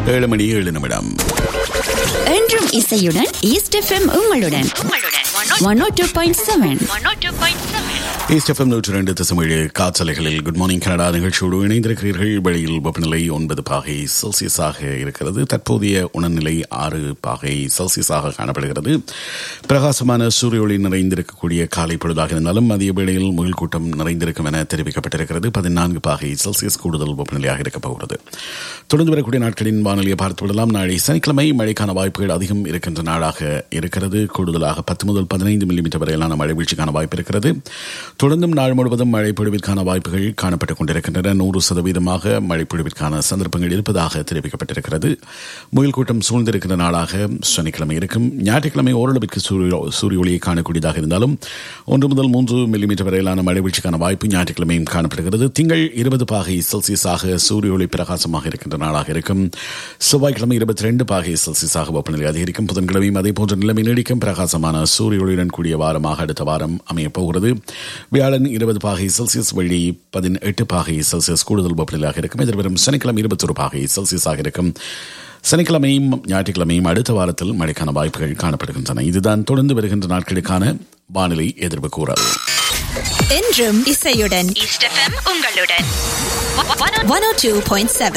ஏழு மணி ஏழு நிமிடம் என்றும் இசையுடன் ஈஸ்ட் எஃப்எம் உங்களுடன் one O two point seven east FM நூற்றி ரெண்டு தசமேழு காற்றலைகளில் குட் மார்னிங் கனடா நிகழ்ச்சியோடு இணைந்திருக்கிறீர்கள் வெளியில் வெப்பநிலை ஒன்பது பாகை செல்சியஸாக இருக்கிறது தற்போதைய உணர்நிலை ஆறு பாகை செல்சியஸாக காணப்படுகிறது பிரகாசமான சூரிய ஒளி நிறைந்திருக்கக்கூடிய காலை பொழுதாக இருந்தாலும் மதிய வேளையில் முயல் கூட்டம் நிறைந்திருக்கும் என தெரிவிக்கப்பட்டிருக்கிறது பதினான்கு பாகை செல்சியஸ் கூடுதல் வெப்பநிலையாக இருக்கப் போகிறது தொடர்ந்து வரக்கூடிய நாட்களின் வானிலையை பார்த்து விடலாம் நாளை சனிக்கிழமை மழைக்கான வாய்ப்புகள் அதிகம் இருக்கின்ற நாளாக இருக்கிறது கூடுதலாக பத்து முதல் பதினைந்து மில்லிமீட்டர் வரையிலான மழை வீழ்ச்சிக்கான வாய்ப்பு இருக்கிறது தொடர்ந்தும் நாள் முழுவதும் மழை பொழிவிற்கான வாய்ப்புகள் காணப்பட்டுக் கொண்டிருக்கின்றன நூறு சதவீதமாக மழை பொழிவிற்கான சந்தர்ப்பங்கள் இருப்பதாக தெரிவிக்கப்பட்டிருக்கிறது முயல் கூட்டம் சூழ்ந்திருக்கிற நாளாக சனிக்கிழமை இருக்கும் ஞாயிற்றுக்கிழமை ஓரளவிற்கு சூரிய சூரிய ஒளியை காணக்கூடியதாக இருந்தாலும் ஒன்று முதல் மூன்று மில்லிமீட்டர் வரையிலான மழை வீழ்ச்சிக்கான வாய்ப்பு ஞாயிற்றுக்கிழமையும் காணப்படுகிறது திங்கள் இருபது பாகை செல்சியஸாக சூரிய ஒளி பிரகாசமாக இருக்கின்ற நாளாக இருக்கும் செவ்வாய்க்கிழமை இருபத்தி ரெண்டு பாகை செல்சியஸாக வெப்பநிலை அதிகரிக்கும் புதன்கிழமையும் அதே போன்ற நிலைமை நீடிக்கும் பிரகாசமான சூரிய ஒளியுடன் கூடிய வாரமாக அடுத்த வாரம் அமையப் போகிறது வியாழன் இருபது பாகை செல்சியஸ் வெள்ளி பதினெட்டு பாகை செல்சியஸ் கூடுதல் வெப்பநிலையாக இருக்கும் எதிர்வரும் சனிக்கிழமை இருபத்தொரு பாகை செல்சியஸாக இருக்கும் சனிக்கிழமையும் ஞாயிற்றுக்கிழமையும் அடுத்த வாரத்தில் மழைக்கான வாய்ப்புகள் காணப்படுகின்றன இதுதான் தொடர்ந்து வருகின்ற நாட்களுக்கான வானிலை எதிர்ப்பு கூறல் என்றும் இசையுடன் ஈஸ்ட் எஃப்எம் உங்களுடன் one O two point seven